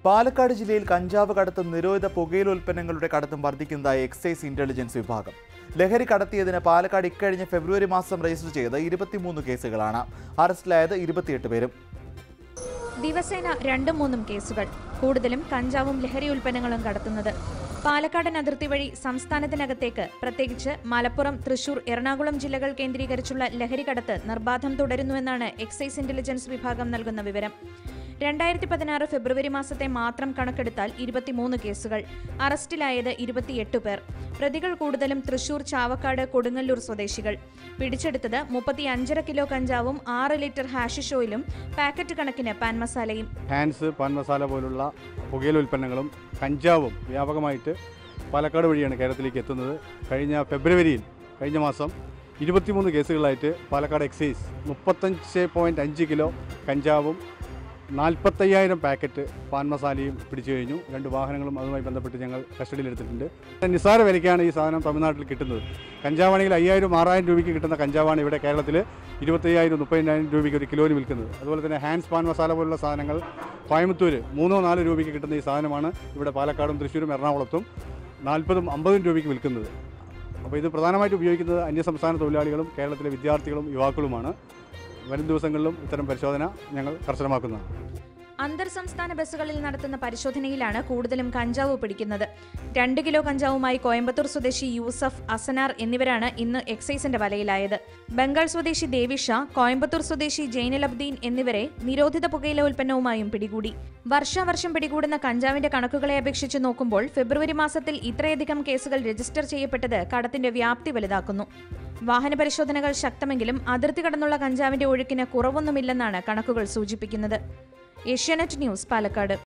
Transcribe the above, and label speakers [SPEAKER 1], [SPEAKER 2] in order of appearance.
[SPEAKER 1] പാലക്കാട് ജില്ലയിൽ കഞ്ചാവ് കടത്തും നിരോധിത പുകയില ഉൽപ്പന്നങ്ങളുടെ കടത്തും വർദ്ധിക്കുന്നതായി എക്സൈസ് ഇന്റലിജൻസ് വിഭാഗം ലഹരി കടത്തിയതിന് പാലക്കാട് ഇക്കഴിഞ്ഞ ഫെബ്രുവരി മാസം രജിസ്റ്റർ ചെയ്ത് ഇരുപത്തിമൂന്ന് കേസുകളാണ് അറസ്റ്റിലായത് ഇരുപത്തിയെട്ട് പേരും
[SPEAKER 2] ദിവസേന രണ്ടും മൂന്നും കേസുകൾ കൂടുതലും കഞ്ചാവും ലഹരി ഉൽപ്പന്നങ്ങളും കടത്തുന്നത് പാലക്കാടൻ അതിർത്തി വഴി സംസ്ഥാനത്തിനകത്തേക്ക് പ്രത്യേകിച്ച് മലപ്പുറം തൃശൂർ എറണാകുളം ജില്ലകൾ കേന്ദ്രീകരിച്ചുള്ള ലഹരി കടത്ത് നിർബാധം തുടരുന്നുവെന്നാണ് എക്സൈസ് ഇന്റലിജൻസ് വിഭാഗം നൽകുന്ന വിവരം രണ്ടായിരത്തി പതിനാറ് ഫെബ്രുവരി മാസത്തെ മാത്രം കണക്കെടുത്താൽ ഇരുപത്തിമൂന്ന് കേസുകൾ അറസ്റ്റിലായത് ഇരുപത്തിയെട്ട് പേർ പ്രതികൾ കൂടുതലും തൃശൂർ ചാവക്കാട് കൊടുങ്ങല്ലൂർ സ്വദേശികൾ പിടിച്ചെടുത്തത് മുപ്പത്തി അഞ്ചര കിലോ കഞ്ചാവും ആറ് ലിറ്റർ ഹാഷിഷ് ഓയിലും പാക്കറ്റ് കണക്കിന് പാൻ മസാലയും
[SPEAKER 3] ഹാൻസ് പാൻ മസാല പോലുള്ള പുകയില ഉൽപ്പന്നങ്ങളും കഞ്ചാവും വ്യാപകമായിട്ട് പാലക്കാട് വഴിയാണ് കേരളത്തിലേക്ക് എത്തുന്നത് കഴിഞ്ഞ ഫെബ്രുവരിയിൽ കഴിഞ്ഞ മാസം ഇരുപത്തിമൂന്ന് കേസുകളായിട്ട് പാലക്കാട് എക്സൈസ് മുപ്പത്തഞ്ച് പോയിൻറ്റ് അഞ്ച് കിലോ കഞ്ചാവും നാൽപ്പത്തയ്യായിരം പാക്കറ്റ് പാൻ മസാലയും പിടിച്ചു കഴിഞ്ഞു രണ്ട് വാഹനങ്ങളും അതുമായി ബന്ധപ്പെട്ട് ഞങ്ങൾ കസ്റ്റഡിയിലെടുത്തിട്ടുണ്ട് നിസ്സാര വിലയ്ക്കാണ് ഈ സാധനം തമിഴ്നാട്ടിൽ കിട്ടുന്നത് കഞ്ചാവാണെങ്കിൽ അയ്യായിരം ആറായിരം രൂപയ്ക്ക് കിട്ടുന്ന കഞ്ചാവാണ് ഇവിടെ കേരളത്തിൽ ഇരുപത്തയ്യായിരം മുപ്പതിനായിരം രൂപയ്ക്ക് ഒരു കിലോന് വിൽക്കുന്നത് അതുപോലെ തന്നെ ഹാൻഡ്സ് പാൻ മസാല പോലുള്ള സാധനങ്ങൾ കോയമ്പത്തൂർ മൂന്നോ നാലോ രൂപയ്ക്ക് കിട്ടുന്ന ഈ സാധനമാണ് ഇവിടെ പാലക്കാടും തൃശ്ശൂരും എറണാകുളത്തും നാൽപ്പതും അമ്പതും രൂപയ്ക്ക് വിൽക്കുന്നത് അപ്പോൾ ഇത് പ്രധാനമായിട്ട് ഉപയോഗിക്കുന്നത് അന്യസംസ്ഥാന തൊഴിലാളികളും കേരളത്തിലെ വിദ്യാർത്ഥികളും യുവാക്കളുമാണ് വരും ദിവസങ്ങളിലും ഇത്തരം പരിശോധന ഞങ്ങൾ കർശനമാക്കുന്നതാണ്
[SPEAKER 2] അന്തർ സംസ്ഥാന ബസ്സുകളിൽ നടത്തുന്ന പരിശോധനയിലാണ് കൂടുതലും കഞ്ചാവ് പിടിക്കുന്നത് രണ്ട് കിലോ കഞ്ചാവുമായി കോയമ്പത്തൂർ സ്വദേശി യൂസഫ് അസനാർ എന്നിവരാണ് ഇന്ന് എക്സൈസിന്റെ വലയിലായത് ബംഗാൾ സ്വദേശി ദേവിഷ കോയമ്പത്തൂർ സ്വദേശി ജൈനലബ്ദീൻ എന്നിവരെ നിരോധിത പുകയില ഉൽപ്പന്നവുമായും പിടികൂടി വർഷാവർഷം പിടികൂടുന്ന കഞ്ചാവിന്റെ കണക്കുകളെ അപേക്ഷിച്ച് നോക്കുമ്പോൾ ഫെബ്രുവരി മാസത്തിൽ ഇത്രയധികം കേസുകൾ രജിസ്റ്റർ ചെയ്യപ്പെട്ടത് കടത്തിന്റെ വ്യാപ്തി വലുതാക്കുന്നു വാഹന പരിശോധനകൾ ശക്തമെങ്കിലും അതിർത്തി കടന്നുള്ള കഞ്ചാവിന്റെ ഒഴുക്കിന് കുറവൊന്നുമില്ലെന്നാണ് കണക്കുകൾ സൂചിപ്പിക്കുന്നത് ഏഷ്യാനെറ്റ് ന്യൂസ് പാലക്കാട്